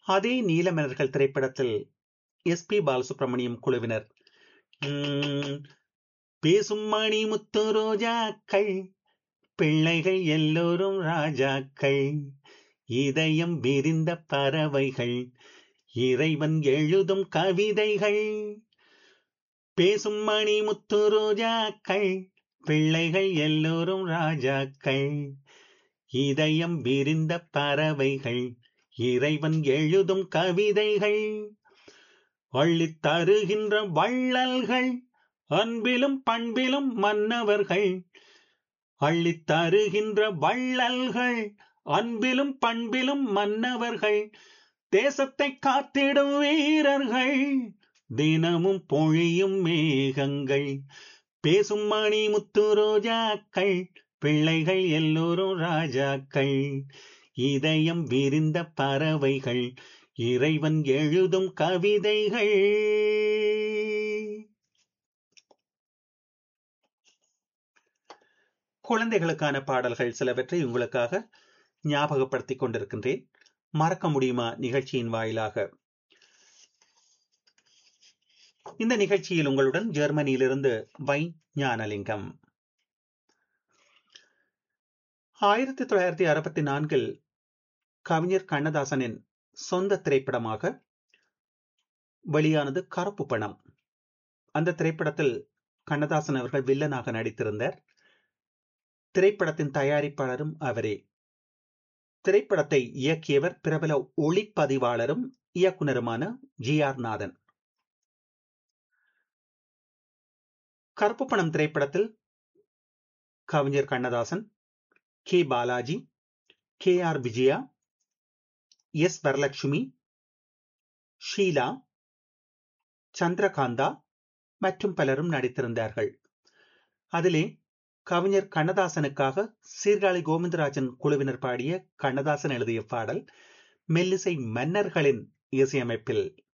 அதே நீலமலர்கள் திரைப்படத்தில் S B Balasubramaniam குழுவினர் பேசும் மணி முத்து ரோஜாக்கள் பிள்ளைகள் எல்லோரும் ராஜாக்கள் இதயம் விரிந்த பறவைகள் இறைவன் எழுதும் கவிதைகள் பேசும் மணி முத்து ரோஜாக்கள் பிள்ளைகள் எல்லோரும் ராஜாக்கள் இதயம் விரிந்த பறவைகள் இறைவன் எழுதும் கவிதைகள் அள்ளித் தருகின்ற வள்ளல்கள் அன்பிலும் பண்பிலும் மன்னவர்கள் அள்ளித் தருகின்ற வள்ளல்கள் அன்பிலும் பண்பிலும் மன்னவர்கள் தேசத்தை காத்திடும் வீரர்கள் தினமும் பொழியும் மேகங்கள் பேசும் மணி முத்து ரோஜாக்கள் பிள்ளைகள் எல்லோரும் ராஜாக்கள் இதயம் விரிந்த பறவைகள் இறைவன் எழுதும் கவிதைகள் குழந்தைகளுக்கான பாடல்கள் சிலவற்றை உங்களுக்காக ஞாபகப்படுத்திக் கொண்டிருக்கின்றேன் மறக்க முடியுமா நிகழ்ச்சியின் வாயிலாக இந்த நிகழ்ச்சியில் உங்களுடன் ஜெர்மனியிலிருந்து வை ஞானலிங்கம் ஆயிரத்தி தொள்ளாயிரத்தி அறுபத்தி நான்கில் கவிஞர் கண்ணதாசனின் சொந்த திரைப்படமாக வெளியானது கருப்பு பணம் அந்த திரைப்படத்தில் கண்ணதாசன் அவர்கள் வில்லனாக நடித்திருந்தார் திரைப்படத்தின் தயாரிப்பாளரும் அவரே திரைப்படத்தை இயக்கியவர் பிரபல ஒளிப்பதிவாளரும் இயக்குனருமான ஜி ஆர் நாதன் கருப்பு பணம் திரைப்படத்தில் கவிஞர் Kannadasan K Balaji K R Vijaya S Varalakshmi Sheela Chandrakantha மற்றும் பலரும் நடித்திருந்தார்கள் அதிலே கவிஞர் கண்ணதாசனுக்காக சீர்காழி கோவிந்தராஜன் குழுவினர் பாடிய கண்ணதாசன் எழுதிய பாடல் மெல்லிசை மன்னர்களின் இசையமைப்பில்